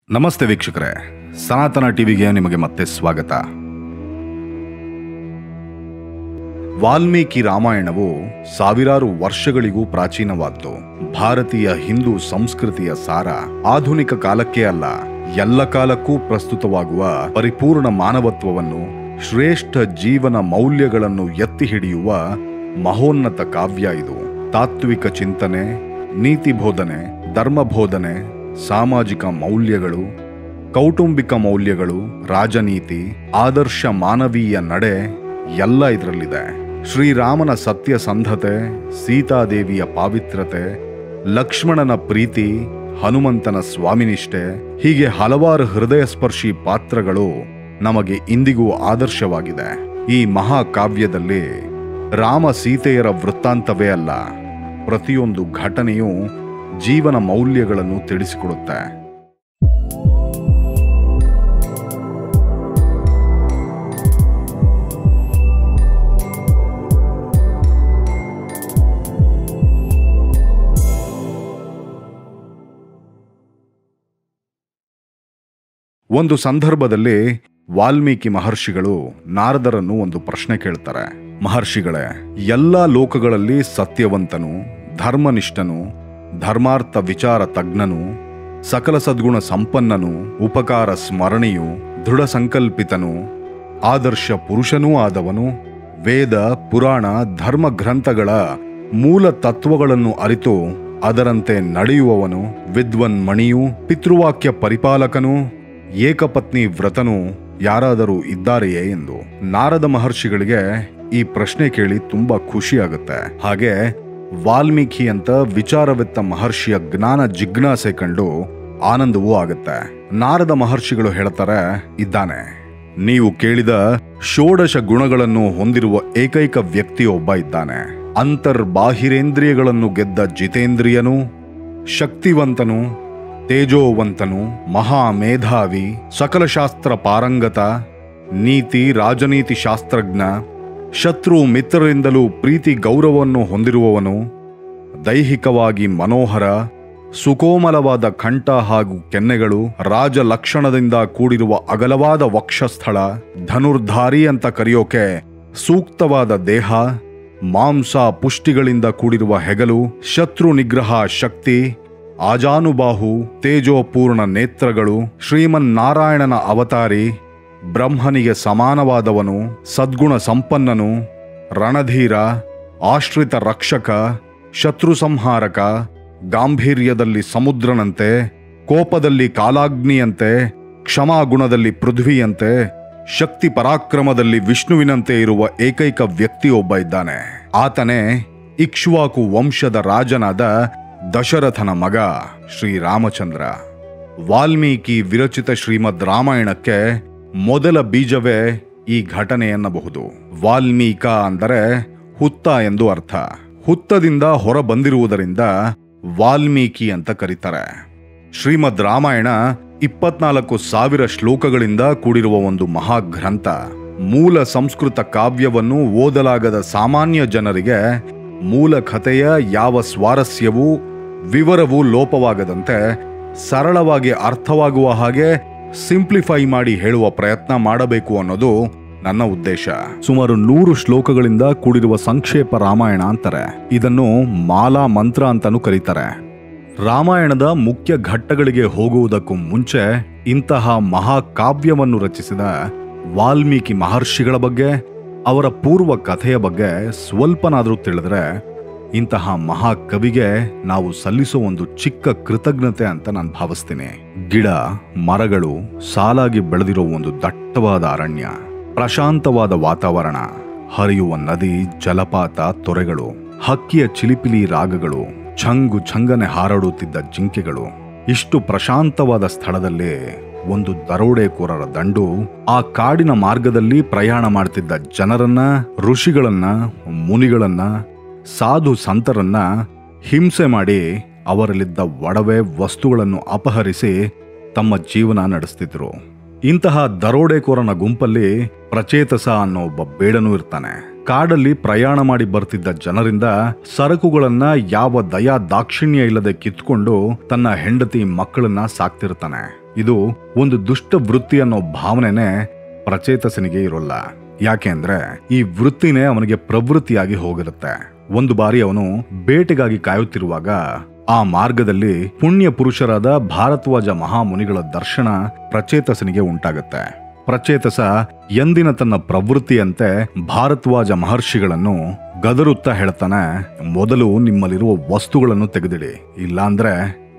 ನಮಸ್ತೆ ವೀಕ್ಷಕರೇ ಸನಾತನ ಟಿವಿಗೆ ನಿಮಗೆ ಮತ್ತೆ ಸ್ವಾಗತ ವಾಲ್ಮೀಕಿ ರಾಮಾಯಣವು ಸಾವಿರಾರು ವರ್ಷಗಳಿಗೂ ಪ್ರಾಚೀನವಾದ್ದು ಭಾರತೀಯ ಹಿಂದೂ ಸಂಸ್ಕೃತಿಯ ಸಾರ ಆಧುನಿಕ ಕಾಲಕ್ಕೆ ಅಲ್ಲ ಎಲ್ಲ ಕಾಲಕ್ಕೂ ಪ್ರಸ್ತುತವಾಗುವ ಪರಿಪೂರ್ಣ ಮಾನವತ್ವವನ್ನು ಶ್ರೇಷ್ಠ ಜೀವನ ಮೌಲ್ಯಗಳನ್ನು ಎತ್ತಿ ಹಿಡಿಯುವ ಮಹೋನ್ನತ ಕಾವ್ಯ ಇದು ತಾತ್ವಿಕ ಚಿಂತನೆ ನೀತಿ ಬೋಧನೆ ಧರ್ಮ ಬೋಧನೆ ಸಾಮಾಜಿಕ ಮೌಲ್ಯಗಳು ಕೌಟುಂಬಿಕ ಮೌಲ್ಯಗಳು ರಾಜನೀತಿ ಆದರ್ಶ ಮಾನವೀಯ ನಡೆ ಎಲ್ಲ ಇದರಲ್ಲಿದೆ ಶ್ರೀರಾಮನ ಸತ್ಯಸಂಧತೆ ಸೀತಾದೇವಿಯ ಪಾವಿತ್ರತೆ ಲಕ್ಷ್ಮಣನ ಪ್ರೀತಿ ಹನುಮಂತನ ಸ್ವಾಮಿನಿಷ್ಠೆ ಹೀಗೆ ಹಲವಾರು ಹೃದಯಸ್ಪರ್ಶಿ ಪಾತ್ರಗಳು ನಮಗೆ ಇಂದಿಗೂ ಆದರ್ಶವಾಗಿದೆ ಈ ಮಹಾಕಾವ್ಯದಲ್ಲಿ ರಾಮ ಸೀತೆಯರ ವೃತ್ತಾಂತವೇ ಅಲ್ಲ ಪ್ರತಿಯೊಂದು ಘಟನೆಯೂ ಜೀವನ ಮೌಲ್ಯಗಳನ್ನು ತಿಳಿಸಿಕೊಡುತ್ತೆ ಒಂದು ಸಂದರ್ಭದಲ್ಲಿ ವಾಲ್ಮೀಕಿ ಮಹರ್ಷಿಗಳು ನಾರದರನ್ನು ಒಂದು ಪ್ರಶ್ನೆ ಕೇಳ್ತಾರೆ ಮಹರ್ಷಿಗಳೇ ಎಲ್ಲ ಲೋಕಗಳಲ್ಲಿ ಸತ್ಯವಂತನು ಧರ್ಮನಿಷ್ಠನು ಧರ್ಮಾರ್ಥ ವಿಚಾರ ತಜ್ಞನು ಸಕಲ ಸದ್ಗುಣ ಸಂಪನ್ನನು ಉಪಕಾರ ಸ್ಮರಣೆಯು ದೃಢ ಸಂಕಲ್ಪಿತನು ಆದರ್ಶ ಪುರುಷನೂ ಆದವನು ವೇದ ಪುರಾಣ ಧರ್ಮ ಗ್ರಂಥಗಳ ಮೂಲ ತತ್ವಗಳನ್ನು ಅರಿತು ಅದರಂತೆ ನಡೆಯುವವನು ವಿದ್ವನ್ ಮಣಿಯು ಪಿತೃವಾಕ್ಯ ಪರಿಪಾಲಕನು ಏಕಪತ್ನಿ ವ್ರತನು ಯಾರಾದರೂ ಇದ್ದಾರೆಯೇ ಎಂದು ನಾರದ ಮಹರ್ಷಿಗಳಿಗೆ ಈ ಪ್ರಶ್ನೆ ಕೇಳಿ ತುಂಬಾ ಖುಷಿಯಾಗುತ್ತೆ ಹಾಗೆ ವಾಲ್ಮೀಕಿ ಅಂತ ವಿಚಾರವೆತ್ತ ಮಹರ್ಷಿಯ ಜ್ಞಾನ ಜಿಜ್ಞಾಸೆ ಕಂಡು ಆನಂದವೂ ಆಗುತ್ತೆ ನಾರದ ಮಹರ್ಷಿಗಳು ಹೇಳ್ತಾರೆ ಇದ್ದಾನೆ ನೀವು ಕೇಳಿದ ಷೋಡಶ ಗುಣಗಳನ್ನು ಹೊಂದಿರುವ ಏಕೈಕ ವ್ಯಕ್ತಿಯೊಬ್ಬ ಇದ್ದಾನೆ ಅಂತರ್ಬಾಹಿರೇಂದ್ರಿಯಗಳನ್ನು ಗೆದ್ದ ಜಿತೇಂದ್ರಿಯನು ಶಕ್ತಿವಂತನು ತೇಜೋವಂತನು ಮಹಾಮೇಧಾವಿ ಸಕಲ ಶಾಸ್ತ್ರ ಪಾರಂಗತ ನೀತಿ ರಾಜನೀತಿ ಶಾಸ್ತ್ರಜ್ಞ ಶತ್ರು ಮಿತ್ರರಿಂದಲೂ ಪ್ರೀತಿ ಗೌರವವನ್ನು ಹೊಂದಿರುವವನು ದೈಹಿಕವಾಗಿ ಮನೋಹರ ಸುಕೋಮಲವಾದ ಕಂಠ ಹಾಗೂ ಕೆನ್ನೆಗಳು ರಾಜ ಲಕ್ಷಣದಿಂದ ಕೂಡಿರುವ ಅಗಲವಾದ ವಕ್ಷಸ್ಥಳ ಧನುರ್ಧಾರಿ ಅಂತ ಕರೆಯೋಕೆ ಸೂಕ್ತವಾದ ದೇಹ ಮಾಂಸ ಪುಷ್ಟಿಗಳಿಂದ ಕೂಡಿರುವ ಹೆಗಲು ಶತ್ರು ನಿಗ್ರಹ ಶಕ್ತಿ ಆಜಾನುಬಾಹು ತೇಜೋಪೂರ್ಣ ನೇತ್ರಗಳು ಶ್ರೀಮನ್ನಾರಾಯಣನ ಅವತಾರಿ ಬ್ರಹ್ಮನಿಗೆ ಸಮಾನವಾದವನು ಸದ್ಗುಣ ಸಂಪನ್ನನು ರಣಧೀರ ಆಶ್ರಿತ ರಕ್ಷಕ ಶತ್ರು ಸಂಹಾರಕ ಗಾಂಭೀರ್ಯದಲ್ಲಿ ಸಮುದ್ರನಂತೆ ಕೋಪದಲ್ಲಿ ಕಾಲಾಗ್ನಿಯಂತೆ ಕ್ಷಮಾಗುಣದಲ್ಲಿ ಪೃಥ್ವಿಯಂತೆ ಶಕ್ತಿ ಪರಾಕ್ರಮದಲ್ಲಿ ವಿಷ್ಣುವಿನಂತೆ ಇರುವ ಏಕೈಕ ವ್ಯಕ್ತಿಯೊಬ್ಬ ಇದ್ದಾನೆ ಆತನೇ ಇಕ್ಷ್ವಾಕು ವಂಶದ ರಾಜನಾದ ದಶರಥನ ಮಗ ಶ್ರೀರಾಮಚಂದ್ರ ವಾಲ್ಮೀಕಿ ವಿರಚಿತ ಶ್ರೀಮದ್ ರಾಮಾಯಣಕ್ಕೆ ಮೊದಲ ಬೀಜವೇ ಈ ಘಟನೆ ಎನ್ನಬಹುದು ವಾಲ್ಮೀಕ ಅಂದರೆ ಹುತ್ತ ಎಂದು ಅರ್ಥ ಹುತ್ತದಿಂದ ಹೊರ ಬಂದಿರುವುದರಿಂದ ವಾಲ್ಮೀಕಿ ಅಂತ ಕರೀತಾರೆ ಶ್ರೀಮದ್ ರಾಮಾಯಣ ಇಪ್ಪತ್ನಾಲ್ಕು ಸಾವಿರ ಶ್ಲೋಕಗಳಿಂದ ಕೂಡಿರುವ ಒಂದು ಮಹಾಗ್ರಂಥ ಮೂಲ ಸಂಸ್ಕೃತ ಕಾವ್ಯವನ್ನು ಓದಲಾಗದ ಸಾಮಾನ್ಯ ಜನರಿಗೆ ಮೂಲ ಕಥೆಯ ಯಾವ ಸ್ವಾರಸ್ಯವೂ ವಿವರವೂ ಲೋಪವಾಗದಂತೆ ಸರಳವಾಗಿ ಅರ್ಥವಾಗುವ ಹಾಗೆ ಸಿಂಪ್ಲಿಫೈ ಮಾಡಿ ಹೇಳುವ ಪ್ರಯತ್ನ ಮಾಡಬೇಕು ಅನ್ನೋದು ನನ್ನ ಉದ್ದೇಶ ಸುಮಾರು ನೂರು ಶ್ಲೋಕಗಳಿಂದ ಕೂಡಿರುವ ಸಂಕ್ಷೇಪ ರಾಮಾಯಣ ಅಂತಾರೆ ಇದನ್ನು ಮಾಲಾ ಮಂತ್ರ ಅಂತಾನೂ ಕರೀತಾರೆ ರಾಮಾಯಣದ ಮುಖ್ಯ ಘಟ್ಟಗಳಿಗೆ ಹೋಗುವುದಕ್ಕೂ ಮುಂಚೆ ಇಂತಹ ಮಹಾಕಾವ್ಯವನ್ನು ರಚಿಸಿದ ವಾಲ್ಮೀಕಿ ಮಹರ್ಷಿಗಳ ಬಗ್ಗೆ ಅವರ ಪೂರ್ವ ಕಥೆಯ ಬಗ್ಗೆ ಸ್ವಲ್ಪನಾದರೂ ತಿಳಿದ್ರೆ ಇಂತಹ ಮಹಾಕವಿಗೆ ನಾವು ಸಲ್ಲಿಸೋ ಒಂದು ಚಿಕ್ಕ ಕೃತಜ್ಞತೆ ಅಂತ ನಾನು ಭಾವಿಸ್ತೀನಿ ಗಿಡ ಮರಗಳು ಸಾಲಾಗಿ ಬೆಳೆದಿರೋ ಒಂದು ದಟ್ಟವಾದ ಅರಣ್ಯ ಪ್ರಶಾಂತವಾದ ವಾತಾವರಣ ಹರಿಯುವ ನದಿ ಜಲಪಾತ ತೊರೆಗಳು ಹಕ್ಕಿಯ ಚಿಲಿಪಿಲಿ ರಾಗಗಳು ಛಂಗು ಛಂಗನೆ ಹಾರಾಡುತ್ತಿದ್ದ ಜಿಂಕೆಗಳು ಇಷ್ಟು ಪ್ರಶಾಂತವಾದ ಸ್ಥಳದಲ್ಲಿ ಒಂದು ದರೋಡೆಕೋರರ ದಂಡು ಆ ಕಾಡಿನ ಮಾರ್ಗದಲ್ಲಿ ಪ್ರಯಾಣ ಮಾಡ್ತಿದ್ದ ಜನರನ್ನ ಋಷಿಗಳನ್ನ ಮುನಿಗಳನ್ನ ಸಾಧು ಸಂತರನ್ನ ಹಿಂಸೆ ಮಾಡಿ ಅವರಲ್ಲಿದ್ದ ಒಡವೆ ವಸ್ತುಗಳನ್ನು ಅಪಹರಿಸಿ ತಮ್ಮ ಜೀವನ ನಡೆಸ್ತಿದ್ರು ಇಂತಹ ದರೋಡೆಕೋರನ ಗುಂಪಲ್ಲಿ ಪ್ರಚೇತಸ ಅನ್ನೋ ಒಬ್ಬ ಬೇಡನೂ ಇರ್ತಾನೆ ಕಾಡಲ್ಲಿ ಪ್ರಯಾಣ ಮಾಡಿ ಬರ್ತಿದ್ದ ಜನರಿಂದ ಸರಕುಗಳನ್ನ ಯಾವ ದಯಾ ದಾಕ್ಷಿಣ್ಯ ಇಲ್ಲದೆ ಕಿತ್ಕೊಂಡು ತನ್ನ ಹೆಂಡತಿ ಮಕ್ಕಳನ್ನ ಸಾಕ್ತಿರ್ತಾನೆ ಇದು ಒಂದು ದುಷ್ಟ ವೃತ್ತಿ ಅನ್ನೋ ಭಾವನೆನೇ ಪ್ರಚೇತಸನಿಗೆ ಇರೋಲ್ಲ ಯಾಕೆ ಅಂದ್ರೆ ಈ ವೃತ್ತಿನೇ ಅವನಿಗೆ ಪ್ರವೃತ್ತಿಯಾಗಿ ಹೋಗಿರುತ್ತೆ ಒಂದು ಬಾರಿ ಅವನು ಬೇಟೆಗಾಗಿ ಕಾಯುತ್ತಿರುವಾಗ ಆ ಮಾರ್ಗದಲ್ಲಿ ಪುಣ್ಯ ಪುರುಷರಾದ ಭಾರದ್ವಾಜ ಮಹಾಮುನಿಗಳ ದರ್ಶನ ಪ್ರಚೇತಸನಿಗೆ ಉಂಟಾಗುತ್ತೆ ಪ್ರಚೇತಸ ಎಂದಿನ ತನ್ನ ಪ್ರವೃತ್ತಿಯಂತೆ ಭಾರದ್ವಾಜ ಮಹರ್ಷಿಗಳನ್ನು ಗದರುತ್ತಾ ಹೇಳ್ತಾನೆ ಮೊದಲು ನಿಮ್ಮಲ್ಲಿರುವ ವಸ್ತುಗಳನ್ನು ತೆಗೆದಿಡಿ ಇಲ್ಲಾಂದ್ರೆ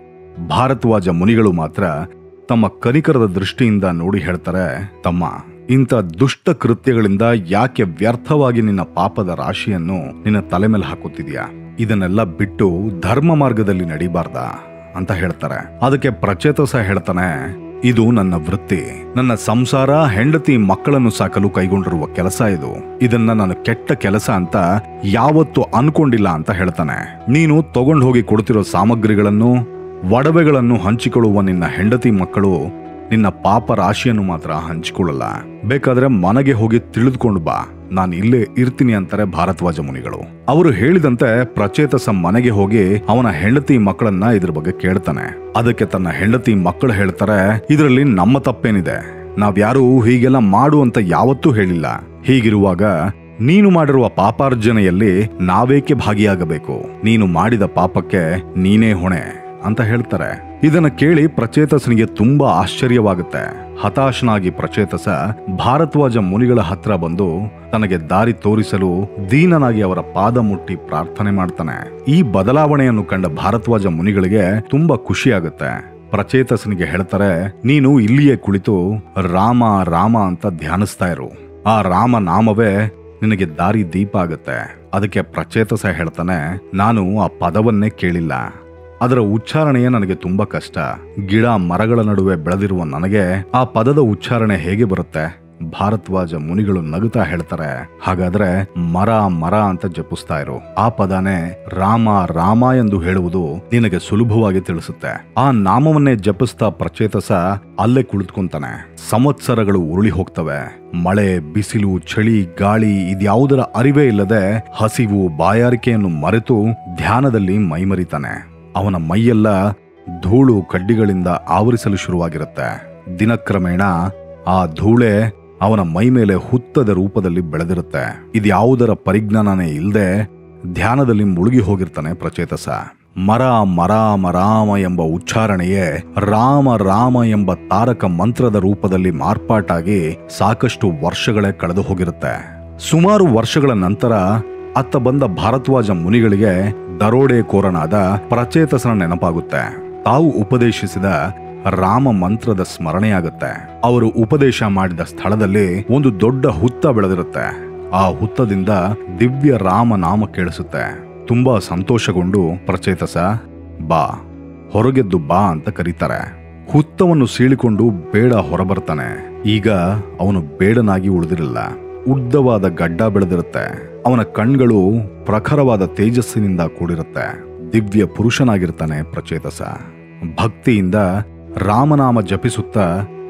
ಭಾರದ್ವಾಜ ಮುನಿಗಳು ಮಾತ್ರ ತಮ್ಮ ಕನಿಕರದ ದೃಷ್ಟಿಯಿಂದ ನೋಡಿ ಹೇಳ್ತಾರೆ ತಮ್ಮ ಇಂಥ ದುಷ್ಟ ಕೃತ್ಯಗಳಿಂದ ಯಾಕೆ ವ್ಯರ್ಥವಾಗಿ ನಿನ್ನ ಪಾಪದ ರಾಶಿಯನ್ನು ನಿನ್ನ ತಲೆ ಮೇಲೆ ಹಾಕುತ್ತಿದ್ಯಾ ಇದನ್ನೆಲ್ಲ ಬಿಟ್ಟು ಧರ್ಮ ಮಾರ್ಗದಲ್ಲಿ ನಡಿಬಾರ್ದ ಅಂತ ಹೇಳ್ತಾರೆ ಅದಕ್ಕೆ ಪ್ರಚೇತಸ ಹೇಳ್ತಾನೆ ಇದು ನನ್ನ ವೃತ್ತಿ ನನ್ನ ಸಂಸಾರ ಹೆಂಡತಿ ಮಕ್ಕಳನ್ನು ಸಾಕಲು ಕೈಗೊಂಡಿರುವ ಕೆಲಸ ಇದು ಇದನ್ನ ನಾನು ಕೆಟ್ಟ ಕೆಲಸ ಅಂತ ಯಾವತ್ತೂ ಅನ್ಕೊಂಡಿಲ್ಲ ಅಂತ ಹೇಳ್ತಾನೆ ನೀನು ತಗೊಂಡು ಹೋಗಿ ಕೊಡ್ತಿರೋ ಸಾಮಗ್ರಿಗಳನ್ನು ಒಡವೆಗಳನ್ನು ಹಂಚಿಕೊಳ್ಳುವ ನಿನ್ನ ಹೆಂಡತಿ ಮಕ್ಕಳು ನಿನ್ನ ಪಾಪ ರಾಶಿಯನ್ನು ಮಾತ್ರ ಹಂಚಿಕೊಳ್ಳಲ್ಲ ಬೇಕಾದ್ರೆ ಮನೆಗೆ ಹೋಗಿ ತಿಳಿದುಕೊಂಡು ಬಾ ನಾನು ಇಲ್ಲೇ ಇರ್ತೀನಿ ಅಂತಾರೆ ಭಾರದ್ವಾಜ ಮುನಿಗಳು ಅವರು ಹೇಳಿದಂತೆ ಪ್ರಚೇತಸ ಮನೆಗೆ ಹೋಗಿ ಅವನ ಹೆಂಡತಿ ಮಕ್ಕಳನ್ನ ಇದ್ರ ಬಗ್ಗೆ ಕೇಳ್ತಾನೆ ಅದಕ್ಕೆ ತನ್ನ ಹೆಂಡತಿ ಮಕ್ಕಳು ಹೇಳ್ತಾರೆ ಇದರಲ್ಲಿ ನಮ್ಮ ತಪ್ಪೇನಿದೆ ನಾವ್ಯಾರು ಹೀಗೆಲ್ಲ ಮಾಡು ಅಂತ ಯಾವತ್ತೂ ಹೇಳಿಲ್ಲ ಹೀಗಿರುವಾಗ ನೀನು ಮಾಡಿರುವ ಪಾಪಾರ್ಜನೆಯಲ್ಲಿ ನಾವೇಕೆ ಭಾಗಿಯಾಗಬೇಕು ನೀನು ಮಾಡಿದ ಪಾಪಕ್ಕೆ ನೀನೇ ಹೊಣೆ ಅಂತ ಹೇಳ್ತಾರೆ ಇದನ್ನ ಕೇಳಿ ಪ್ರಚೇತಸನಿಗೆ ತುಂಬಾ ಆಶ್ಚರ್ಯವಾಗುತ್ತೆ ಹತಾಶನಾಗಿ ಪ್ರಚೇತಸ ಭಾರದ್ವಾಜ ಮುನಿಗಳ ಹತ್ರ ಬಂದು ತನಗೆ ದಾರಿ ತೋರಿಸಲು ದೀನನಾಗಿ ಅವರ ಪಾದ ಮುಟ್ಟಿ ಪ್ರಾರ್ಥನೆ ಮಾಡ್ತಾನೆ ಈ ಬದಲಾವಣೆಯನ್ನು ಕಂಡ ಭಾರದ್ವಾಜ ಮುನಿಗಳಿಗೆ ತುಂಬಾ ಖುಷಿಯಾಗುತ್ತೆ ಪ್ರಚೇತಸನಿಗೆ ಹೇಳ್ತಾರೆ ನೀನು ಇಲ್ಲಿಯೇ ಕುಳಿತು ರಾಮ ರಾಮ ಅಂತ ಧ್ಯಾನಿಸ್ತಾ ಇರು ಆ ರಾಮ ನಾಮವೇ ನಿನಗೆ ದಾರಿ ದೀಪ ಆಗುತ್ತೆ ಅದಕ್ಕೆ ಪ್ರಚೇತಸ ಹೇಳ್ತಾನೆ ನಾನು ಆ ಪದವನ್ನೇ ಕೇಳಿಲ್ಲ ಅದರ ಉಚ್ಚಾರಣೆಯೇ ನನಗೆ ತುಂಬಾ ಕಷ್ಟ ಗಿಡ ಮರಗಳ ನಡುವೆ ಬೆಳೆದಿರುವ ನನಗೆ ಆ ಪದದ ಉಚ್ಚಾರಣೆ ಹೇಗೆ ಬರುತ್ತೆ ಭಾರದ್ವಾಜ ಮುನಿಗಳು ನಗುತ್ತಾ ಹೇಳ್ತಾರೆ ಹಾಗಾದ್ರೆ ಮರ ಮರ ಅಂತ ಜಪಿಸ್ತಾ ಇರು ಆ ಪದನೇ ರಾಮ ರಾಮ ಎಂದು ಹೇಳುವುದು ನಿನಗೆ ಸುಲಭವಾಗಿ ತಿಳಿಸುತ್ತೆ ಆ ನಾಮವನ್ನೇ ಜಪಿಸ್ತಾ ಪ್ರಚೇತಸ ಅಲ್ಲೇ ಕುಳಿತುಕೊಂತಾನೆ ಸಂವತ್ಸರಗಳು ಉರುಳಿ ಹೋಗ್ತವೆ ಮಳೆ ಬಿಸಿಲು ಚಳಿ ಗಾಳಿ ಇದ್ಯಾವುದರ ಅರಿವೇ ಇಲ್ಲದೆ ಹಸಿವು ಬಾಯಾರಿಕೆಯನ್ನು ಮರೆತು ಧ್ಯಾನದಲ್ಲಿ ಮೈಮರಿತಾನೆ ಅವನ ಮೈಯೆಲ್ಲ ಧೂಳು ಕಡ್ಡಿಗಳಿಂದ ಆವರಿಸಲು ಶುರುವಾಗಿರುತ್ತೆ ದಿನಕ್ರಮೇಣ ಆ ಧೂಳೆ ಅವನ ಮೈ ಮೇಲೆ ಹುತ್ತದ ರೂಪದಲ್ಲಿ ಬೆಳೆದಿರುತ್ತೆ ಇದ್ಯಾವುದರ ಪರಿಜ್ಞಾನನೇ ಇಲ್ಲದೆ ಧ್ಯಾನದಲ್ಲಿ ಮುಳುಗಿ ಹೋಗಿರ್ತಾನೆ ಪ್ರಚೇತಸ ಮರ ಮರ ಮರಾಮ ಎಂಬ ಉಚ್ಚಾರಣೆಯೇ ರಾಮ ರಾಮ ಎಂಬ ತಾರಕ ಮಂತ್ರದ ರೂಪದಲ್ಲಿ ಮಾರ್ಪಾಟಾಗಿ ಸಾಕಷ್ಟು ವರ್ಷಗಳೇ ಕಳೆದು ಹೋಗಿರುತ್ತೆ ಸುಮಾರು ವರ್ಷಗಳ ನಂತರ ಅತ್ತ ಬಂದ ಭಾರದ್ವಾಜ ಮುನಿಗಳಿಗೆ ದರೋಡೆಕೋರನಾದ ಪ್ರಚೇತಸನ ನೆನಪಾಗುತ್ತೆ ತಾವು ಉಪದೇಶಿಸಿದ ರಾಮ ಮಂತ್ರದ ಸ್ಮರಣೆಯಾಗುತ್ತೆ ಅವರು ಉಪದೇಶ ಮಾಡಿದ ಸ್ಥಳದಲ್ಲಿ ಒಂದು ದೊಡ್ಡ ಹುತ್ತ ಬೆಳೆದಿರುತ್ತೆ ಆ ಹುತ್ತದಿಂದ ದಿವ್ಯ ರಾಮ ನಾಮ ಕೇಳಿಸುತ್ತೆ ತುಂಬಾ ಸಂತೋಷಗೊಂಡು ಪ್ರಚೇತಸ ಬಾ ಹೊರಗೆದ್ದು ಬಾ ಅಂತ ಕರೀತಾರೆ ಹುತ್ತವನ್ನು ಸೀಳಿಕೊಂಡು ಬೇಡ ಹೊರಬರ್ತಾನೆ ಈಗ ಅವನು ಬೇಡನಾಗಿ ಉಳಿದಿರಲ್ಲ ಉದ್ದವಾದ ಗಡ್ಡ ಬೆಳೆದಿರುತ್ತೆ ಅವನ ಕಣ್ಗಳು ಪ್ರಖರವಾದ ತೇಜಸ್ಸಿನಿಂದ ಕೂಡಿರುತ್ತೆ ದಿವ್ಯ ಪುರುಷನಾಗಿರ್ತಾನೆ ಪ್ರಚೇತಸ ಭಕ್ತಿಯಿಂದ ರಾಮನಾಮ ಜಪಿಸುತ್ತಾ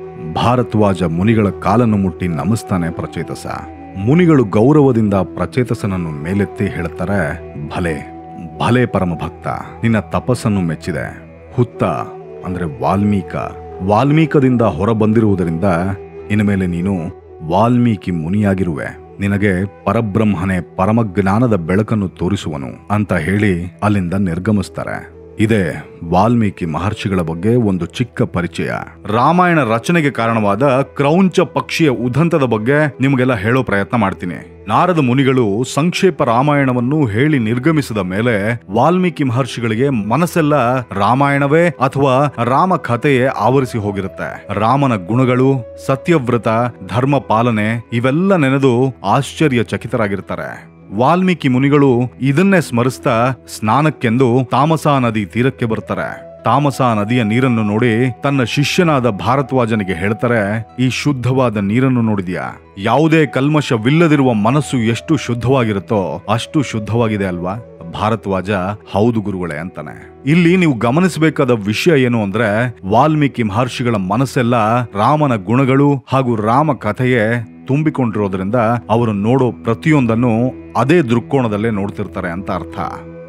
ಭಾರದ್ವಾಜ ಮುನಿಗಳ ಕಾಲನ್ನು ಮುಟ್ಟಿ ನಮಿಸ್ತಾನೆ ಪ್ರಚೇತಸ ಮುನಿಗಳು ಗೌರವದಿಂದ ಪ್ರಚೇತಸನನ್ನು ಮೇಲೆತ್ತಿ ಹೇಳ್ತಾರೆ ಭಲೆ ಭಲೆ ಪರಮ ಭಕ್ತ ನಿನ್ನ ತಪಸ್ಸನ್ನು ಮೆಚ್ಚಿದೆ ಹುತ್ತ ಅಂದ್ರೆ ವಾಲ್ಮೀಕ ವಾಲ್ಮೀಕದಿಂದ ಹೊರಬಂದಿರುವುದರಿಂದ ಇನ್ಮೇಲೆ ನೀನು ವಾಲ್ಮೀಕಿ ಮುನಿಯಾಗಿರುವೆ ನಿನಗೆ ಪರಬ್ರಹ್ಮನೇ ಪರಮಜ್ಞಾನದ ಬೆಳಕನ್ನು ತೋರಿಸುವನು ಅಂತ ಹೇಳಿ ಅಲ್ಲಿಂದ ನಿರ್ಗಮಿಸ್ತಾರೆ ಇದೇ ವಾಲ್ಮೀಕಿ ಮಹರ್ಷಿಗಳ ಬಗ್ಗೆ ಒಂದು ಚಿಕ್ಕ ಪರಿಚಯ ರಾಮಾಯಣ ರಚನೆಗೆ ಕಾರಣವಾದ ಕ್ರೌಂಚ ಪಕ್ಷಿಯ ಉದಂತದ ಬಗ್ಗೆ ನಿಮಗೆಲ್ಲ ಹೇಳೋ ಪ್ರಯತ್ನ ಮಾಡ್ತೀನಿ ನಾರದ ಮುನಿಗಳು ಸಂಕ್ಷೇಪ ರಾಮಾಯಣವನ್ನು ಹೇಳಿ ನಿರ್ಗಮಿಸಿದ ಮೇಲೆ ವಾಲ್ಮೀಕಿ ಮಹರ್ಷಿಗಳಿಗೆ ಮನಸ್ಸೆಲ್ಲ ರಾಮಾಯಣವೇ ಅಥವಾ ರಾಮ ಕಥೆಯೇ ಆವರಿಸಿ ಹೋಗಿರುತ್ತೆ ರಾಮನ ಗುಣಗಳು ಸತ್ಯವ್ರತ ಧರ್ಮ ಪಾಲನೆ ಇವೆಲ್ಲ ನೆನೆದು ಆಶ್ಚರ್ಯಚಕಿತರಾಗಿರ್ತಾರೆ ವಾಲ್ಮೀಕಿ ಮುನಿಗಳು ಇದನ್ನೇ ಸ್ಮರಿಸ್ತಾ ಸ್ನಾನಕ್ಕೆಂದು ತಾಮಸಾ ನದಿ ತೀರಕ್ಕೆ ಬರ್ತಾರೆ ತಾಮಸಾ ನದಿಯ ನೀರನ್ನು ನೋಡಿ ತನ್ನ ಶಿಷ್ಯನಾದ ಭಾರದ್ವಾಜನಿಗೆ ಹೇಳ್ತಾರೆ ಈ ಶುದ್ಧವಾದ ನೀರನ್ನು ನೋಡಿದ್ಯಾ ಯಾವುದೇ ಕಲ್ಮಶವಿಲ್ಲದಿರುವ ಮನಸ್ಸು ಎಷ್ಟು ಶುದ್ಧವಾಗಿರುತ್ತೋ ಅಷ್ಟು ಶುದ್ಧವಾಗಿದೆ ಅಲ್ವಾ ಭಾರದ್ವಾಜ ಹೌದು ಗುರುಗಳೇ ಅಂತಾನೆ ಇಲ್ಲಿ ನೀವು ಗಮನಿಸಬೇಕಾದ ವಿಷಯ ಏನು ಅಂದ್ರೆ ವಾಲ್ಮೀಕಿ ಮಹರ್ಷಿಗಳ ಮನಸ್ಸೆಲ್ಲ ರಾಮನ ಗುಣಗಳು ಹಾಗೂ ರಾಮ ಕಥೆಯೇ ತುಂಬಿಕೊಂಡಿರೋದ್ರಿಂದ ಅವರು ನೋಡೋ ಪ್ರತಿಯೊಂದನ್ನು ಅದೇ ದೃಕ್ಕೋಣದಲ್ಲೇ ನೋಡ್ತಿರ್ತಾರೆ ಅಂತ ಅರ್ಥ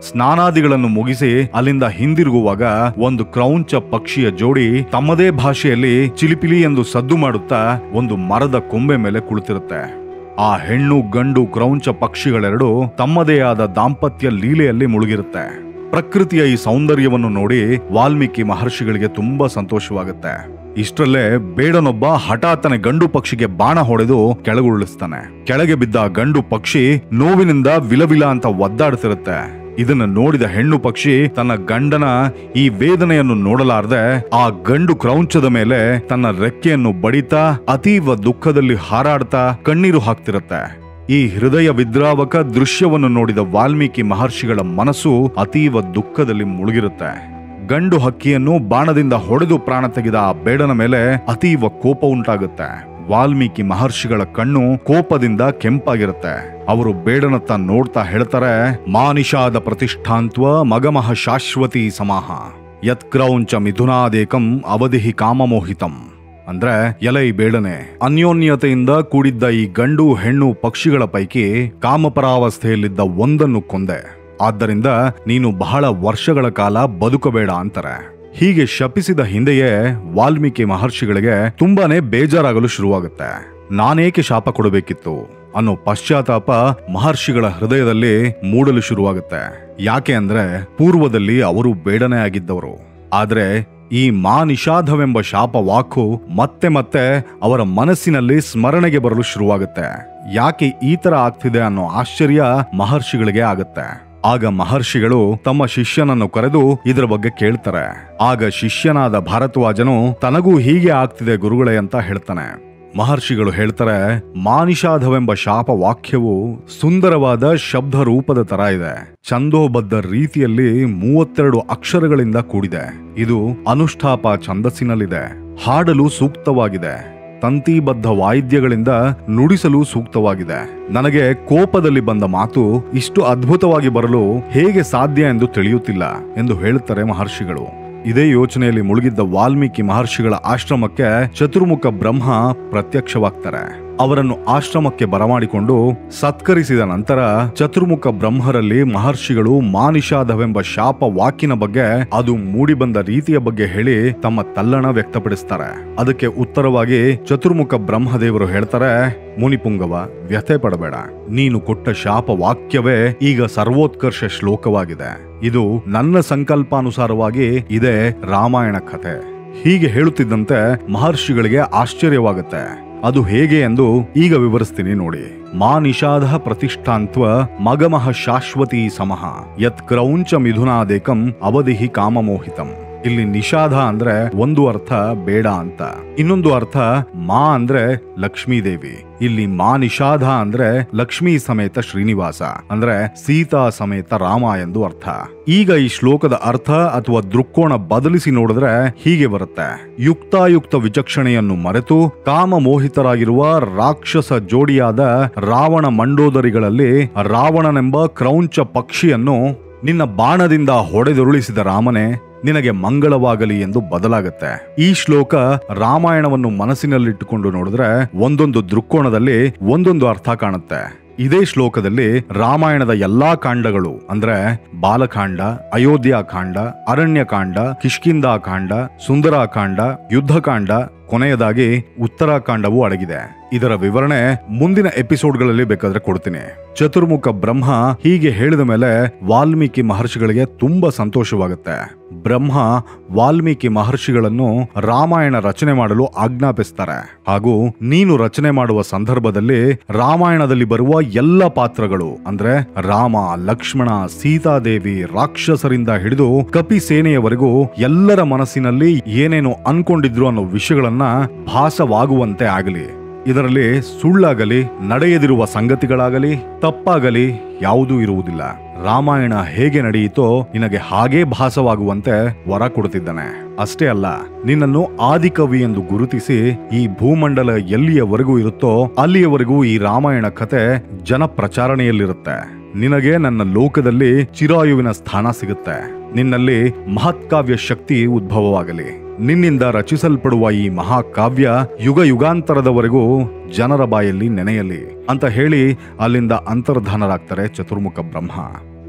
ಸ್ನಾನಾದಿಗಳನ್ನು ಮುಗಿಸಿ ಅಲ್ಲಿಂದ ಹಿಂದಿರುಗುವಾಗ ಒಂದು ಕ್ರೌಂಚ ಪಕ್ಷಿಯ ಜೋಡಿ ತಮ್ಮದೇ ಭಾಷೆಯಲ್ಲಿ ಚಿಲಿಪಿಲಿ ಎಂದು ಸದ್ದು ಮಾಡುತ್ತಾ ಒಂದು ಮರದ ಕೊಂಬೆ ಮೇಲೆ ಕುಳಿತಿರುತ್ತೆ ಆ ಹೆಣ್ಣು ಗಂಡು ಕ್ರೌಂಚ ಪಕ್ಷಿಗಳೆರಡು ತಮ್ಮದೇ ಆದ ದಾಂಪತ್ಯ ಲೀಲೆಯಲ್ಲಿ ಮುಳುಗಿರುತ್ತೆ ಪ್ರಕೃತಿಯ ಈ ಸೌಂದರ್ಯವನ್ನು ನೋಡಿ ವಾಲ್ಮೀಕಿ ಮಹರ್ಷಿಗಳಿಗೆ ತುಂಬಾ ಸಂತೋಷವಾಗುತ್ತೆ ಇಷ್ಟರಲ್ಲೇ ಬೇಡನೊಬ್ಬ ಹಠಾತ್ತನೆ ಗಂಡು ಪಕ್ಷಿಗೆ ಬಾಣ ಹೊಡೆದು ಕೆಳಗುರುಳಿಸ್ತಾನೆ ಕೆಳಗೆ ಬಿದ್ದ ಆ ಗಂಡು ಪಕ್ಷಿ ನೋವಿನಿಂದ ವಿಲವಿಲ ಅಂತ ಒದ್ದಾಡ್ತಿರುತ್ತೆ ಇದನ್ನ ನೋಡಿದ ಹೆಣ್ಣು ಪಕ್ಷಿ ತನ್ನ ಗಂಡನ ಈ ವೇದನೆಯನ್ನು ನೋಡಲಾರದೆ ಆ ಗಂಡು ಕ್ರೌಂಚದ ಮೇಲೆ ತನ್ನ ರೆಕ್ಕೆಯನ್ನು ಬಡಿತಾ ಅತೀವ ದುಃಖದಲ್ಲಿ ಹಾರಾಡ್ತಾ ಕಣ್ಣೀರು ಹಾಕ್ತಿರತ್ತೆ ಈ ಹೃದಯ ವಿದ್ರಾವಕ ದೃಶ್ಯವನ್ನು ನೋಡಿದ ವಾಲ್ಮೀಕಿ ಮಹರ್ಷಿಗಳ ಮನಸ್ಸು ಅತೀವ ದುಃಖದಲ್ಲಿ ಮುಳುಗಿರುತ್ತೆ ಗಂಡು ಹಕ್ಕಿಯನ್ನು ಬಾಣದಿಂದ ಹೊಡೆದು ಪ್ರಾಣ ತೆಗೆದ ಆ ಬೇಡನ ಮೇಲೆ ಅತೀವ ಕೋಪ ಉಂಟಾಗುತ್ತೆ ವಾಲ್ಮೀಕಿ ಮಹರ್ಷಿಗಳ ಕಣ್ಣು ಕೋಪದಿಂದ ಕೆಂಪಾಗಿರುತ್ತೆ ಅವರು ಬೇಡನತ್ತ ನೋಡ್ತಾ ಹೇಳ್ತಾರೆ ಮಾನಿಷಾದ ಪ್ರತಿಷ್ಠಾಂತ್ವ ಮಗಮಹ ಶಾಶ್ವತಿ ಸಮಾಹ ಯತ್ಕ್ರೌಂಚ ಮಿಥುನಾದೇಕಂ ಅವಧಿಹಿ ಕಾಮಮೋಹಿತಂ ಅಂದ್ರೆ ಎಲೈ ಬೇಡನೆ ಅನ್ಯೋನ್ಯತೆಯಿಂದ ಕೂಡಿದ್ದ ಈ ಗಂಡು ಹೆಣ್ಣು ಪಕ್ಷಿಗಳ ಪೈಕಿ ಕಾಮಪರಾವಸ್ಥೆಯಲ್ಲಿದ್ದ ಒಂದನ್ನು ಕೊಂದೆ ಆದ್ದರಿಂದ ನೀನು ಬಹಳ ವರ್ಷಗಳ ಕಾಲ ಬದುಕಬೇಡ ಅಂತಾರೆ ಹೀಗೆ ಶಪಿಸಿದ ಹಿಂದೆಯೇ ವಾಲ್ಮೀಕಿ ಮಹರ್ಷಿಗಳಿಗೆ ತುಂಬಾನೇ ಬೇಜಾರಾಗಲು ಶುರುವಾಗುತ್ತೆ ನಾನೇಕೆ ಶಾಪ ಕೊಡಬೇಕಿತ್ತು ಅನ್ನೋ ಪಶ್ಚಾತ್ತಾಪ ಮಹರ್ಷಿಗಳ ಹೃದಯದಲ್ಲಿ ಮೂಡಲು ಶುರುವಾಗುತ್ತೆ ಯಾಕೆ ಅಂದ್ರೆ ಪೂರ್ವದಲ್ಲಿ ಅವರು ಬೇಡನೆ ಆಗಿದ್ದವರು ಆದ್ರೆ ಈ ಮಾ ನಿಷಾಧವೆಂಬ ಶಾಪ ವಾಕು ಮತ್ತೆ ಮತ್ತೆ ಅವರ ಮನಸ್ಸಿನಲ್ಲಿ ಸ್ಮರಣೆಗೆ ಬರಲು ಶುರುವಾಗುತ್ತೆ ಯಾಕೆ ಈ ತರ ಆಗ್ತಿದೆ ಅನ್ನೋ ಆಶ್ಚರ್ಯ ಮಹರ್ಷಿಗಳಿಗೆ ಆಗುತ್ತೆ ಆಗ ಮಹರ್ಷಿಗಳು ತಮ್ಮ ಶಿಷ್ಯನನ್ನು ಕರೆದು ಇದರ ಬಗ್ಗೆ ಕೇಳ್ತಾರೆ ಆಗ ಶಿಷ್ಯನಾದ ಭಾರದ್ವಾಜನು ತನಗೂ ಹೀಗೆ ಆಗ್ತಿದೆ ಗುರುಗಳೇ ಅಂತ ಹೇಳ್ತಾನೆ ಮಹರ್ಷಿಗಳು ಹೇಳ್ತಾರೆ ಮಾನಿಷಾಧವೆಂಬ ಶಾಪ ವಾಕ್ಯವು ಸುಂದರವಾದ ಶಬ್ದ ರೂಪದ ತರ ಇದೆ ಛಂದೋಬದ್ಧ ರೀತಿಯಲ್ಲಿ ಮೂವತ್ತೆರಡು ಅಕ್ಷರಗಳಿಂದ ಕೂಡಿದೆ ಇದು ಅನುಷ್ಠಾಪ ಛಂದಸ್ಸಿನಲ್ಲಿದೆ ಹಾಡಲು ಸೂಕ್ತವಾಗಿದೆ ತಂತಿಬದ್ಧ ವಾಯಿದ್ಯಗಳಿಂದ ನುಡಿಸಲು ಸೂಕ್ತವಾಗಿದೆ ನನಗೆ ಕೋಪದಲ್ಲಿ ಬಂದ ಮಾತು ಇಷ್ಟು ಅದ್ಭುತವಾಗಿ ಬರಲು ಹೇಗೆ ಸಾಧ್ಯ ಎಂದು ತಿಳಿಯುತ್ತಿಲ್ಲ ಎಂದು ಹೇಳುತ್ತಾರೆ ಮಹರ್ಷಿಗಳು ಇದೇ ಯೋಚನೆಯಲ್ಲಿ ಮುಳುಗಿದ್ದ ವಾಲ್ಮೀಕಿ ಮಹರ್ಷಿಗಳ ಆಶ್ರಮಕ್ಕೆ ಚತುರ್ಮುಖ ಬ್ರಹ್ಮ ಪ್ರತ್ಯಕ್ಷವಾಗ್ತಾರೆ ಅವರನ್ನು ಆಶ್ರಮಕ್ಕೆ ಬರಮಾಡಿಕೊಂಡು ಸತ್ಕರಿಸಿದ ನಂತರ ಚತುರ್ಮುಖ ಬ್ರಹ್ಮರಲ್ಲಿ ಮಹರ್ಷಿಗಳು ಮಾನಿಷಾದವೆಂಬ ಶಾಪ ವಾಕಿನ ಬಗ್ಗೆ ಅದು ಮೂಡಿಬಂದ ರೀತಿಯ ಬಗ್ಗೆ ಹೇಳಿ ತಮ್ಮ ತಲ್ಲಣ ವ್ಯಕ್ತಪಡಿಸ್ತಾರೆ ಅದಕ್ಕೆ ಉತ್ತರವಾಗಿ ಚತುರ್ಮುಖ ಬ್ರಹ್ಮದೇವರು ಹೇಳ್ತಾರೆ ಮುನಿಪುಂಗವ ವ್ಯಥೆ ಪಡಬೇಡ ನೀನು ಕೊಟ್ಟ ಶಾಪ ವಾಕ್ಯವೇ ಈಗ ಸರ್ವೋತ್ಕರ್ಷ ಶ್ಲೋಕವಾಗಿದೆ ಇದು ನನ್ನ ಸಂಕಲ್ಪಾನುಸಾರವಾಗಿ ಇದೇ ರಾಮಾಯಣ ಕಥೆ ಹೀಗೆ ಹೇಳುತ್ತಿದ್ದಂತೆ ಮಹರ್ಷಿಗಳಿಗೆ ಆಶ್ಚರ್ಯವಾಗುತ್ತೆ ಅದು ಹೇಗೆ ಎಂದು ಈಗ ವಿವರಿಸ್ತೀನಿ ನೋಡಿ ಮಾ ನಿಷಾಧ ಪ್ರತಿಷ್ಠಾಂತ್ವ ಮಗಮಹ ಶಾಶ್ವತಿ ಸಮಃ ಯತ್ ಕ್ರೌಂಚ ಮಿಥುನಾದೇಕಂ ಅವಧಿಹಿ ಕಾಮಮೋಹಿತಂ ಇಲ್ಲಿ ನಿಷಾಧ ಅಂದ್ರೆ ಒಂದು ಅರ್ಥ ಬೇಡ ಅಂತ ಇನ್ನೊಂದು ಅರ್ಥ ಮಾ ಅಂದ್ರೆ ಲಕ್ಷ್ಮೀದೇವಿ ಇಲ್ಲಿ ಮಾ ನಿಷಾಧ ಅಂದ್ರೆ ಲಕ್ಷ್ಮೀ ಸಮೇತ ಶ್ರೀನಿವಾಸ ಅಂದ್ರೆ ಸೀತಾ ಸಮೇತ ರಾಮ ಎಂದು ಅರ್ಥ ಈಗ ಈ ಶ್ಲೋಕದ ಅರ್ಥ ಅಥವಾ ದೃಕ್ಕೋಣ ಬದಲಿಸಿ ನೋಡಿದ್ರೆ ಹೀಗೆ ಬರುತ್ತೆ ಯುಕ್ತಾಯುಕ್ತ ವಿಚಕ್ಷಣೆಯನ್ನು ಮರೆತು ಕಾಮ ಮೋಹಿತರಾಗಿರುವ ರಾಕ್ಷಸ ಜೋಡಿಯಾದ ರಾವಣ ಮಂಡೋದರಿಗಳಲ್ಲಿ ರಾವಣನೆಂಬ ಕ್ರೌಂಚ ಪಕ್ಷಿಯನ್ನು ನಿನ್ನ ಬಾಣದಿಂದ ಹೊಡೆದುರುಳಿಸಿದ ರಾಮನೇ ನಿನಗೆ ಮಂಗಳವಾಗಲಿ ಎಂದು ಬದಲಾಗುತ್ತೆ ಈ ಶ್ಲೋಕ ರಾಮಾಯಣವನ್ನು ಮನಸ್ಸಿನಲ್ಲಿಟ್ಟುಕೊಂಡು ನೋಡಿದ್ರೆ ಒಂದೊಂದು ದೃಕ್ಕೋಣದಲ್ಲಿ ಒಂದೊಂದು ಅರ್ಥ ಕಾಣುತ್ತೆ ಇದೇ ಶ್ಲೋಕದಲ್ಲಿ ರಾಮಾಯಣದ ಎಲ್ಲಾ ಕಾಂಡಗಳು ಅಂದ್ರೆ ಬಾಲಕಾಂಡ ಅಯೋಧ್ಯಾಕಾಂಡ ಅರಣ್ಯಕಾಂಡ ಕಿಷ್ಕಿಂದಾಕಾಂಡ ಸುಂದರಾಕಾಂಡ ಯುದ್ಧಕಾಂಡ ಕೊನೆಯದಾಗಿ ಉತ್ತರಾಖಂಡವು ಅಡಗಿದೆ ಇದರ ವಿವರಣೆ ಮುಂದಿನ ಎಪಿಸೋಡ್ಗಳಲ್ಲಿ ಬೇಕಾದ್ರೆ ಕೊಡ್ತೀನಿ ಚತುರ್ಮುಖ ಬ್ರಹ್ಮ ಹೀಗೆ ಹೇಳಿದ ಮೇಲೆ ವಾಲ್ಮೀಕಿ ಮಹರ್ಷಿಗಳಿಗೆ ತುಂಬಾ ಸಂತೋಷವಾಗುತ್ತೆ ಬ್ರಹ್ಮ ವಾಲ್ಮೀಕಿ ಮಹರ್ಷಿಗಳನ್ನು ರಾಮಾಯಣ ರಚನೆ ಮಾಡಲು ಆಜ್ಞಾಪಿಸ್ತಾರೆ ಹಾಗೂ ನೀನು ರಚನೆ ಮಾಡುವ ಸಂದರ್ಭದಲ್ಲಿ ರಾಮಾಯಣದಲ್ಲಿ ಬರುವ ಎಲ್ಲ ಪಾತ್ರಗಳು ಅಂದ್ರೆ ರಾಮ ಲಕ್ಷ್ಮಣ ಸೀತಾದೇವಿ ರಾಕ್ಷಸರಿಂದ ಹಿಡಿದು ಕಪಿ ಸೇನೆಯವರೆಗೂ ಎಲ್ಲರ ಮನಸ್ಸಿನಲ್ಲಿ ಏನೇನು ಅನ್ಕೊಂಡಿದ್ರು ಅನ್ನೋ ವಿಷಯಗಳನ್ನ ಭಾಸವಾಗುವಂತೆ ಆಗಲಿ ಇದರಲ್ಲಿ ಸುಳ್ಳಾಗಲಿ ನಡೆಯದಿರುವ ಸಂಗತಿಗಳಾಗಲಿ ತಪ್ಪಾಗಲಿ ಯಾವುದೂ ಇರುವುದಿಲ್ಲ ರಾಮಾಯಣ ಹೇಗೆ ನಡೆಯಿತೋ ನಿನಗೆ ಹಾಗೇ ಭಾಸವಾಗುವಂತೆ ವರ ಕೊಡುತ್ತಿದ್ದಾನೆ ಅಷ್ಟೇ ಅಲ್ಲ ನಿನ್ನನ್ನು ಆದಿಕವಿ ಎಂದು ಗುರುತಿಸಿ ಈ ಭೂಮಂಡಲ ಎಲ್ಲಿಯವರೆಗೂ ಇರುತ್ತೋ ಅಲ್ಲಿಯವರೆಗೂ ಈ ರಾಮಾಯಣ ಕತೆ ಜನ ಪ್ರಚಾರಣೆಯಲ್ಲಿರುತ್ತೆ ನಿನಗೆ ನನ್ನ ಲೋಕದಲ್ಲಿ ಚಿರಾಯುವಿನ ಸ್ಥಾನ ಸಿಗುತ್ತೆ ನಿನ್ನಲ್ಲಿ ಮಹತ್ಕಾವ್ಯ ಶಕ್ತಿ ಉದ್ಭವವಾಗಲಿ ನಿನ್ನಿಂದ ರಚಿಸಲ್ಪಡುವ ಈ ಮಹಾಕಾವ್ಯ ಯುಗ ಯುಗಾಂತರದವರೆಗೂ ಜನರ ಬಾಯಲ್ಲಿ ನೆನೆಯಲಿ ಅಂತ ಹೇಳಿ ಅಲ್ಲಿಂದ ಅಂತರ್ಧಾನರಾಗ್ತಾರೆ ಚತುರ್ಮುಖ ಬ್ರಹ್ಮ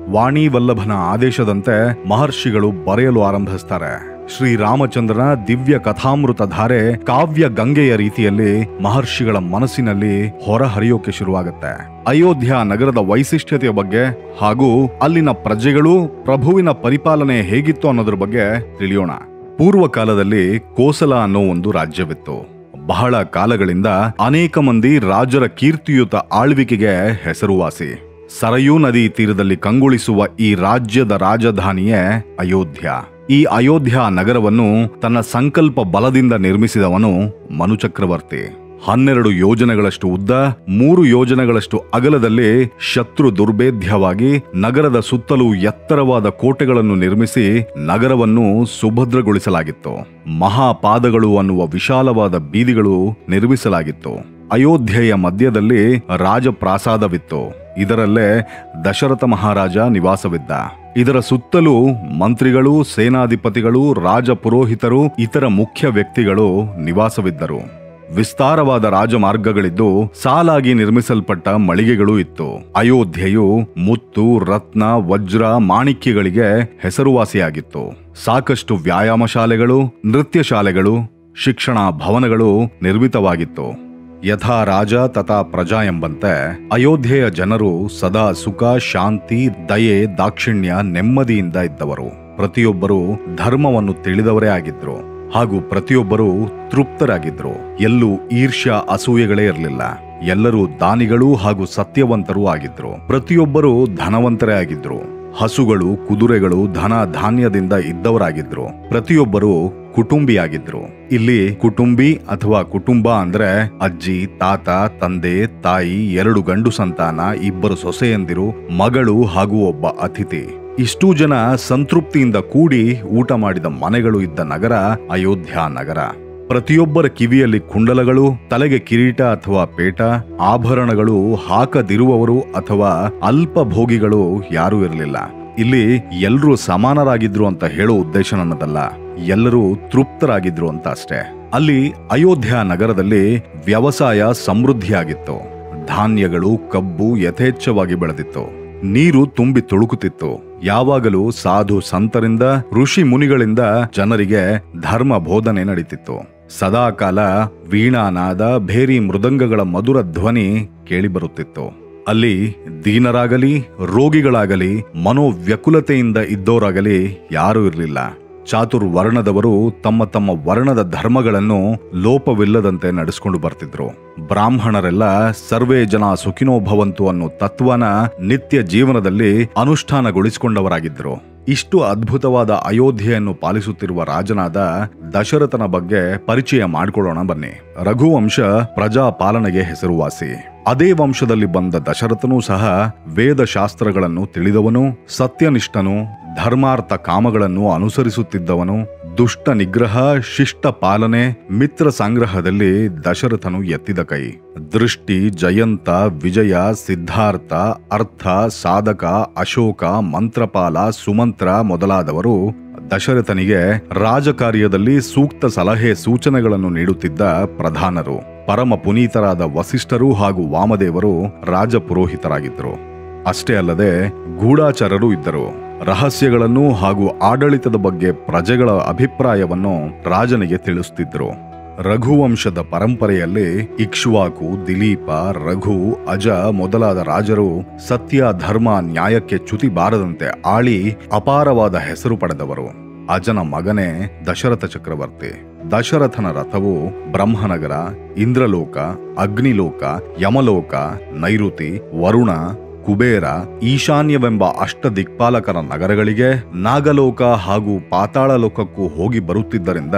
ವಾಣಿ ವಲ್ಲಭನ ಆದೇಶದಂತೆ ಮಹರ್ಷಿಗಳು ಬರೆಯಲು ಆರಂಭಿಸ್ತಾರೆ ಶ್ರೀರಾಮಚಂದ್ರನ ದಿವ್ಯ ಕಥಾಮೃತ ಧಾರೆ ಕಾವ್ಯ ಗಂಗೆಯ ರೀತಿಯಲ್ಲಿ ಮಹರ್ಷಿಗಳ ಮನಸ್ಸಿನಲ್ಲಿ ಹೊರಹರಿಯೋಕೆ ಶುರುವಾಗುತ್ತೆ ಅಯೋಧ್ಯ ನಗರದ ವೈಶಿಷ್ಟ್ಯತೆಯ ಬಗ್ಗೆ ಹಾಗೂ ಅಲ್ಲಿನ ಪ್ರಜೆಗಳು ಪ್ರಭುವಿನ ಪರಿಪಾಲನೆ ಹೇಗಿತ್ತು ಅನ್ನೋದ್ರ ಬಗ್ಗೆ ತಿಳಿಯೋಣ ಪೂರ್ವ ಕಾಲದಲ್ಲಿ ಕೋಸಲ ಅನ್ನೋ ಒಂದು ರಾಜ್ಯವಿತ್ತು ಬಹಳ ಕಾಲಗಳಿಂದ ಅನೇಕ ಮಂದಿ ರಾಜರ ಕೀರ್ತಿಯುತ ಆಳ್ವಿಕೆಗೆ ಹೆಸರುವಾಸಿ ಸರಯೂ ನದಿ ತೀರದಲ್ಲಿ ಕಂಗೊಳಿಸುವ ಈ ರಾಜ್ಯದ ರಾಜಧಾನಿಯೇ ಅಯೋಧ್ಯ ಈ ಅಯೋಧ್ಯ ನಗರವನ್ನು ತನ್ನ ಸಂಕಲ್ಪ ಬಲದಿಂದ ನಿರ್ಮಿಸಿದವನು ಮನುಚಕ್ರವರ್ತಿ ಹನ್ನೆರಡು ಯೋಜನೆಗಳಷ್ಟು ಉದ್ದ ಮೂರು ಯೋಜನೆಗಳಷ್ಟು ಅಗಲದಲ್ಲಿ ಶತ್ರು ದುರ್ಭೇದ್ಯವಾಗಿ ನಗರದ ಸುತ್ತಲೂ ಎತ್ತರವಾದ ಕೋಟೆಗಳನ್ನು ನಿರ್ಮಿಸಿ ನಗರವನ್ನು ಸುಭದ್ರಗೊಳಿಸಲಾಗಿತ್ತು ಮಹಾಪಾದಗಳು ಅನ್ನುವ ವಿಶಾಲವಾದ ಬೀದಿಗಳು ನಿರ್ಮಿಸಲಾಗಿತ್ತು ಅಯೋಧ್ಯೆಯ ಮಧ್ಯದಲ್ಲಿ ರಾಜಪ್ರಾಸಾದವಿತ್ತು ಇದರಲ್ಲೇ ದಶರಥ ಮಹಾರಾಜ ನಿವಾಸವಿದ್ದ ಇದರ ಸುತ್ತಲೂ ಮಂತ್ರಿಗಳು ಸೇನಾಧಿಪತಿಗಳು ರಾಜ ಪುರೋಹಿತರು ಇತರ ಮುಖ್ಯ ವ್ಯಕ್ತಿಗಳು ನಿವಾಸವಿದ್ದರು ವಿಸ್ತಾರವಾದ ರಾಜಮಾರ್ಗಗಳಿದ್ದು ಸಾಲಾಗಿ ನಿರ್ಮಿಸಲ್ಪಟ್ಟ ಮಳಿಗೆಗಳು ಇತ್ತು ಅಯೋಧ್ಯೆಯು ಮುತ್ತು ರತ್ನ ವಜ್ರ ಮಾಣಿಕ್ಯಗಳಿಗೆ ಹೆಸರುವಾಸಿಯಾಗಿತ್ತು ಸಾಕಷ್ಟು ವ್ಯಾಯಾಮ ಶಾಲೆಗಳು ನೃತ್ಯ ಶಾಲೆಗಳು ಶಿಕ್ಷಣ ಭವನಗಳು ನಿರ್ಮಿತವಾಗಿತ್ತು ಯಥಾ ರಾಜ ತಥಾ ಪ್ರಜಾ ಎಂಬಂತೆ ಅಯೋಧ್ಯೆಯ ಜನರು ಸದಾ ಸುಖ ಶಾಂತಿ ದಯೆ ದಾಕ್ಷಿಣ್ಯ ನೆಮ್ಮದಿಯಿಂದ ಇದ್ದವರು ಪ್ರತಿಯೊಬ್ಬರು ಧರ್ಮವನ್ನು ತಿಳಿದವರೇ ಆಗಿದ್ರು ಹಾಗೂ ಪ್ರತಿಯೊಬ್ಬರು ತೃಪ್ತರಾಗಿದ್ರು ಎಲ್ಲೂ ಈರ್ಷ್ಯ ಅಸೂಯೆಗಳೇ ಇರಲಿಲ್ಲ ಎಲ್ಲರೂ ದಾನಿಗಳು ಹಾಗೂ ಸತ್ಯವಂತರೂ ಆಗಿದ್ರು ಪ್ರತಿಯೊಬ್ಬರು ಧನವಂತರೇ ಆಗಿದ್ರು ಹಸುಗಳು ಕುದುರೆಗಳು ಧನ ಧಾನ್ಯದಿಂದ ಇದ್ದವರಾಗಿದ್ರು ಪ್ರತಿಯೊಬ್ಬರು ಕುಟುಂಬಿಯಾಗಿದ್ರು ಇಲ್ಲಿ ಕುಟುಂಬಿ ಅಥವಾ ಕುಟುಂಬ ಅಂದ್ರೆ ಅಜ್ಜಿ ತಾತ ತಂದೆ ತಾಯಿ ಎರಡು ಗಂಡು ಸಂತಾನ ಇಬ್ಬರು ಸೊಸೆಯಂದಿರು ಮಗಳು ಹಾಗೂ ಒಬ್ಬ ಅತಿಥಿ ಇಷ್ಟೂ ಜನ ಸಂತೃಪ್ತಿಯಿಂದ ಕೂಡಿ ಊಟ ಮಾಡಿದ ಮನೆಗಳು ಇದ್ದ ನಗರ ಅಯೋಧ್ಯ ನಗರ ಪ್ರತಿಯೊಬ್ಬರ ಕಿವಿಯಲ್ಲಿ ಕುಂಡಲಗಳು ತಲೆಗೆ ಕಿರೀಟ ಅಥವಾ ಪೇಟ ಆಭರಣಗಳು ಹಾಕದಿರುವವರು ಅಥವಾ ಅಲ್ಪ ಭೋಗಿಗಳು ಯಾರೂ ಇರಲಿಲ್ಲ ಇಲ್ಲಿ ಎಲ್ಲರೂ ಸಮಾನರಾಗಿದ್ರು ಅಂತ ಹೇಳೋ ಉದ್ದೇಶ ನನ್ನದಲ್ಲ ಎಲ್ಲರೂ ತೃಪ್ತರಾಗಿದ್ರು ಅಂತ ಅಷ್ಟೇ ಅಲ್ಲಿ ಅಯೋಧ್ಯ ನಗರದಲ್ಲಿ ವ್ಯವಸಾಯ ಸಮೃದ್ಧಿಯಾಗಿತ್ತು ಧಾನ್ಯಗಳು ಕಬ್ಬು ಯಥೇಚ್ಛವಾಗಿ ಬೆಳೆದಿತ್ತು ನೀರು ತುಂಬಿ ತುಳುಕುತ್ತಿತ್ತು ಯಾವಾಗಲೂ ಸಾಧು ಸಂತರಿಂದ ಋಷಿ ಮುನಿಗಳಿಂದ ಜನರಿಗೆ ಧರ್ಮ ಬೋಧನೆ ನಡೀತಿತ್ತು ಸದಾಕಾಲ ವೀಣಾನಾದ ಭೇರಿ ಮೃದಂಗಗಳ ಮಧುರ ಧ್ವನಿ ಕೇಳಿಬರುತ್ತಿತ್ತು ಅಲ್ಲಿ ದೀನರಾಗಲಿ ರೋಗಿಗಳಾಗಲಿ ಮನೋವ್ಯಕುಲತೆಯಿಂದ ಇದ್ದೋರಾಗಲಿ ಯಾರೂ ಇರಲಿಲ್ಲ ಚಾತುರ್ವರ್ಣದವರು ತಮ್ಮ ತಮ್ಮ ವರ್ಣದ ಧರ್ಮಗಳನ್ನು ಲೋಪವಿಲ್ಲದಂತೆ ನಡೆಸಿಕೊಂಡು ಬರ್ತಿದ್ರು ಬ್ರಾಹ್ಮಣರೆಲ್ಲ ಸರ್ವೇ ಜನ ಸುಖಿನೋ ಭವಂತು ಅನ್ನೋ ತತ್ವನ ನಿತ್ಯ ಜೀವನದಲ್ಲಿ ಅನುಷ್ಠಾನಗೊಳಿಸಿಕೊಂಡವರಾಗಿದ್ರು ಇಷ್ಟು ಅದ್ಭುತವಾದ ಅಯೋಧ್ಯೆಯನ್ನು ಪಾಲಿಸುತ್ತಿರುವ ರಾಜನಾದ ದಶರಥನ ಬಗ್ಗೆ ಪರಿಚಯ ಮಾಡಿಕೊಳ್ಳೋಣ ಬನ್ನಿ ರಘುವಂಶ ಪ್ರಜಾಪಾಲನೆಗೆ ಹೆಸರುವಾಸಿ ಅದೇ ವಂಶದಲ್ಲಿ ಬಂದ ದಶರಥನೂ ಸಹ ವೇದಶಾಸ್ತ್ರಗಳನ್ನು ತಿಳಿದವನು ಸತ್ಯನಿಷ್ಠನು ಧರ್ಮಾರ್ಥ ಕಾಮಗಳನ್ನು ಅನುಸರಿಸುತ್ತಿದ್ದವನು ದುಷ್ಟ ನಿಗ್ರಹ ಶಿಷ್ಟ ಪಾಲನೆ ಮಿತ್ರ ಸಂಗ್ರಹದಲ್ಲಿ ದಶರಥನು ಎತ್ತಿದ ಕೈ ದೃಷ್ಟಿ ಜಯಂತ ವಿಜಯ ಸಿದ್ಧಾರ್ಥ ಅರ್ಥ ಸಾಧಕ ಅಶೋಕ ಮಂತ್ರಪಾಲ ಸುಮಂತ್ರ ಮೊದಲಾದವರು ದಶರಥನಿಗೆ ರಾಜಕಾರ್ಯದಲ್ಲಿ ಸೂಕ್ತ ಸಲಹೆ ಸೂಚನೆಗಳನ್ನು ನೀಡುತ್ತಿದ್ದ ಪ್ರಧಾನರು ಪರಮ ಪುನೀತರಾದ ವಸಿಷ್ಠರು ಹಾಗೂ ವಾಮದೇವರು ರಾಜ ಪುರೋಹಿತರಾಗಿದ್ದರು ಅಷ್ಟೇ ಅಲ್ಲದೆ ಗೂಢಾಚಾರರು ಇದ್ದರು ರಹಸ್ಯಗಳನ್ನು ಹಾಗೂ ಆಡಳಿತದ ಬಗ್ಗೆ ಪ್ರಜೆಗಳ ಅಭಿಪ್ರಾಯವನ್ನು ರಾಜನಿಗೆ ತಿಳಿಸುತ್ತಿದ್ದರು ರಘುವಂಶದ ಪರಂಪರೆಯಲ್ಲಿ ಇಕ್ಷ್ವಾಕು ದಿಲೀಪ ರಘು ಅಜ ಮೊದಲಾದ ರಾಜರು ಸತ್ಯ ಧರ್ಮ ನ್ಯಾಯಕ್ಕೆ ಚ್ಯುತಿ ಬಾರದಂತೆ ಆಳಿ ಅಪಾರವಾದ ಹೆಸರು ಪಡೆದವರು ಅಜನ ಮಗನೇ ದಶರಥ ಚಕ್ರವರ್ತಿ ದಶರಥನ ರಥವು ಬ್ರಹ್ಮನಗರ ಇಂದ್ರಲೋಕ ಅಗ್ನಿಲೋಕ ಯಮಲೋಕ ನೈಋತಿ ವರುಣ ಕುಬೇರ ಈಶಾನ್ಯವೆಂಬ ಅಷ್ಟ ದಿಕ್ಪಾಲಕರ ನಗರಗಳಿಗೆ ನಾಗಲೋಕ ಹಾಗೂ ಪಾತಾಳ ಲೋಕಕ್ಕೂ ಹೋಗಿ ಬರುತ್ತಿದ್ದರಿಂದ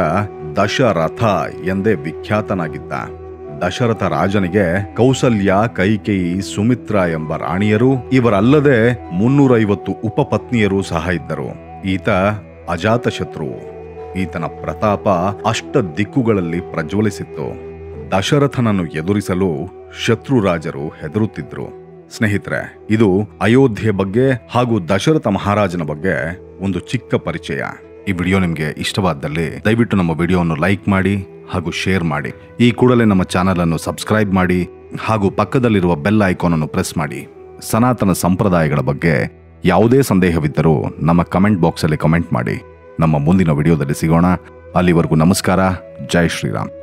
ದಶರಥ ಎಂದೇ ವಿಖ್ಯಾತನಾಗಿದ್ದ ದಶರಥ ರಾಜನಿಗೆ ಕೌಸಲ್ಯ ಕೈಕೇಯಿ ಸುಮಿತ್ರ ಎಂಬ ರಾಣಿಯರು ಇವರಲ್ಲದೆ ಮುನ್ನೂರೈವತ್ತು ಉಪಪತ್ನಿಯರು ಸಹ ಇದ್ದರು ಈತ ಅಜಾತಶತ್ರು ಈತನ ಪ್ರತಾಪ ಅಷ್ಟ ದಿಕ್ಕುಗಳಲ್ಲಿ ಪ್ರಜ್ವಲಿಸಿತ್ತು ದಶರಥನನ್ನು ಎದುರಿಸಲು ಶತ್ರು ರಾಜರು ಹೆದರುತ್ತಿದ್ರು ಸ್ನೇಹಿತರೆ ಇದು ಅಯೋಧ್ಯೆ ಬಗ್ಗೆ ಹಾಗೂ ದಶರಥ ಮಹಾರಾಜನ ಬಗ್ಗೆ ಒಂದು ಚಿಕ್ಕ ಪರಿಚಯ ಈ ವಿಡಿಯೋ ನಿಮಗೆ ಇಷ್ಟವಾದಲ್ಲಿ ದಯವಿಟ್ಟು ನಮ್ಮ ವಿಡಿಯೋವನ್ನು ಲೈಕ್ ಮಾಡಿ ಹಾಗೂ ಶೇರ್ ಮಾಡಿ ಈ ಕೂಡಲೇ ನಮ್ಮ ಚಾನಲ್ ಅನ್ನು ಸಬ್ಸ್ಕ್ರೈಬ್ ಮಾಡಿ ಹಾಗೂ ಪಕ್ಕದಲ್ಲಿರುವ ಬೆಲ್ ಐಕಾನ್ ಅನ್ನು ಪ್ರೆಸ್ ಮಾಡಿ ಸನಾತನ ಸಂಪ್ರದಾಯಗಳ ಬಗ್ಗೆ ಯಾವುದೇ ಸಂದೇಹವಿದ್ದರೂ ನಮ್ಮ ಕಮೆಂಟ್ ಬಾಕ್ಸಲ್ಲಿ ಕಮೆಂಟ್ ಮಾಡಿ ನಮ್ಮ ಮುಂದಿನ ವಿಡಿಯೋದಲ್ಲಿ ಸಿಗೋಣ ಅಲ್ಲಿವರೆಗೂ ನಮಸ್ಕಾರ ಜೈ ಶ್ರೀರಾಮ್